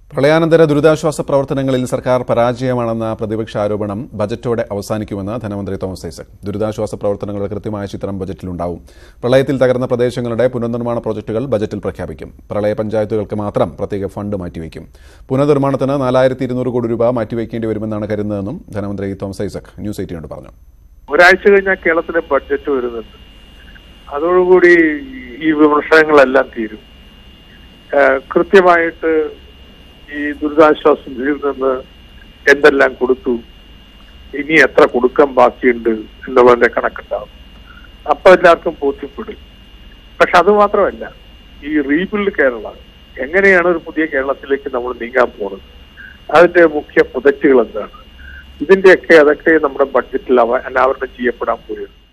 പ്രളയാനന്തര ദുരിതാശ്വാസ പ്രവർത്തനങ്ങളിൽ സർക്കാർ പരാജയമാണെന്ന പ്രതിപക്ഷ ആരോപണം ബജറ്റോടെ അവസാനിക്കുമെന്ന് ധനമന്ത്രി തോമസ് ഐസക് ദുരിതാശ്വാസ പ്രവർത്തനങ്ങളുടെ കൃത്യമായ ചിത്രം ബജറ്റിലുണ്ടാവും പ്രളയത്തിൽ തകർന്ന പ്രദേശങ്ങളുടെ പുനർനിർമ്മാണ പ്രോജക്ടുകൾ ബജറ്റിൽ പ്രഖ്യാപിക്കും പ്രളയ പഞ്ചായത്തുകൾക്ക് മാത്രം പ്രത്യേക ഫണ്ട് മാറ്റിവെക്കും പുനർനിർമ്മാണത്തിന് നാലായിരത്തി ഇരുന്നൂറ് കോടി രൂപ മാറ്റിവെക്കേണ്ടി വരുമെന്നാണ് കരുതുന്നതെന്നും ധനമന്ത്രി തോമസ് ഐസക് ന്യൂസ് എയ്റ്റീനോട് പറഞ്ഞു ഒരാഴ്ച കഴിഞ്ഞാൽ കേരളത്തിലെ ബഡ്ജറ്റ് വരുന്നുണ്ട് അതോടുകൂടി ഈ വിമർശനങ്ങളെല്ലാം തീരും ഏഹ് കൃത്യമായിട്ട് ഈ ദുരിതാശ്വാസ നിധിയിൽ നിന്ന് എന്തെല്ലാം കൊടുത്തു ഇനി എത്ര കൊടുക്കാൻ ബാക്കിയുണ്ട് എന്നുള്ളതിന്റെ കണക്കുണ്ടാവും അപ്പൊ എല്ലാവർക്കും ബോധ്യപ്പെടും പക്ഷെ അത് മാത്രമല്ല ഈ റീബിൽഡ് കേരള എങ്ങനെയാണ് ഒരു പുതിയ കേരളത്തിലേക്ക് നമ്മൾ നീങ്ങാൻ പോകുന്നത് അതിന്റെ മുഖ്യ പുതച്ചുകൾ എന്താണ് ഇതിന്റെയൊക്കെ അതൊക്കെ നമ്മുടെ ബഡ്ജറ്റിൽ അവ അനാവരണം ചെയ്യപ്പെടാൻ പോയത്